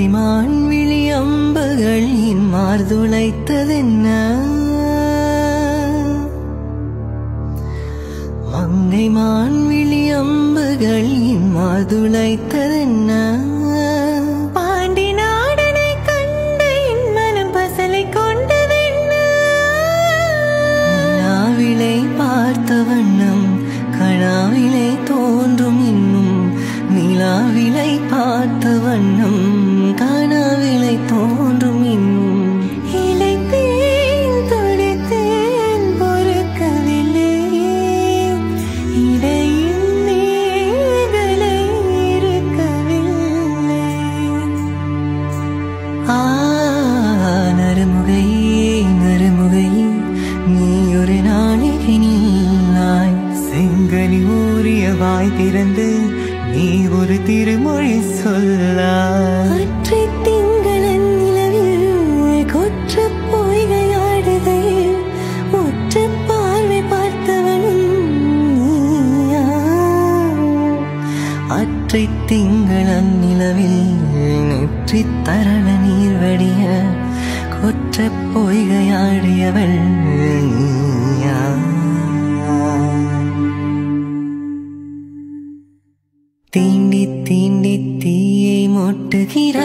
மான் விழி அம்புகள் என் மார்துளைத்ததென்ன மங்கை மான் விழி அம்புகள் என் மார்துளைத்ததென்ன பாண்டி நாடனை கண்டு என் மனம் பசலை கொண்டதென்ன நிலாவிலை பார்த்த வண்ணம் கனாவிலை தோன்றும் இன்னும் நிலாவிலை பார்த்த வண்ணம் கனாவிலை தோன்றும் இன்னும் இளைத்தேன் துடித்தேன் பொறுக்கவில்லை இடையில் மேகலை இருக்கவில்லை ஆ நறுமுகை நறுமுகை நீ ஒரு நாளைக்கு நீலாய் செங்கனி ஊறிய வாய் திறந்து நீ ஒரு திருமொழி சொல்லாய் அற்றை திங்களன் நிலவில் கொற்ற பொய்கையாடுகையில் ஒற்ற பார்வை பார்த்தவனும் நீயா அற்றை திங்களன் நிலவில் நெற்றி தரண நீர் வடிய கொற்ற பொய்கையாடியவள் நீயா தீண்டி தீண்டி தீயை மொட்டுகிறாயே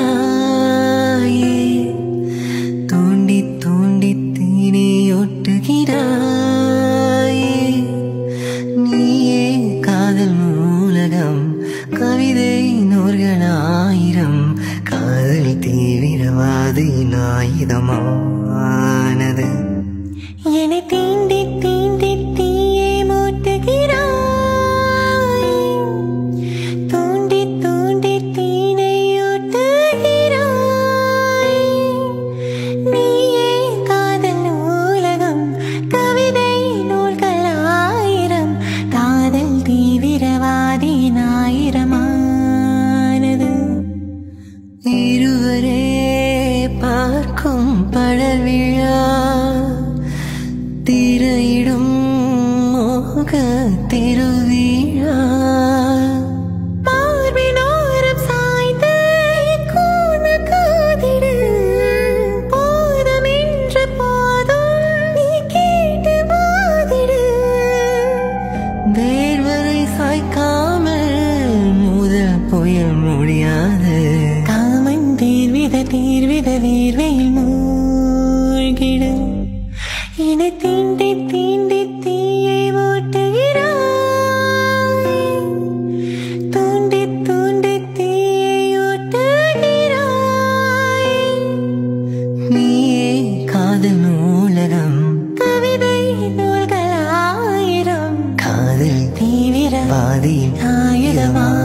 தூண்டி தூண்டி தீனை ஒட்டுகிறாயே நீயே காதல் நூலகம் கவிதை நூல்களாயிரம் காதல் தீவிரவாதி ஆயுதமானது என்னை தீண்டி தீண்டி தீயை மூட்டுகிறாய் தூண்டி தூண்டி தீனை ஒட்டுகிறாய் நீயே காதல் நூலகம் கவிதை நூல்கள் ஆயிரம் காதல் தீவிரவாதி ஆயிரமானது இருவரே பார்க்கும் படர் விழா திரையிடும் மோக திருவிழா மார்பினோரம் சாய்ந்து கூன காதிடு போதும் என்ற போதும் நீ கேட்டு வாதிடு தேர்வரை சாய்க்காமல் முதல் புயல் முடியாது காமன் தீர்வித தீர்வித வேர்வையில் மூழ்கிடு இனி தீண்டி தீண்டி தீயை ஓட்டுகிறாய் தூண்டி தூண்டி தீயை ஓட்டுகிறாய் நீயே காதல் நூலகம் கவிதை நூல்கள் ஆயிரம் காதல் தீவிர வாதி ஆயுதமா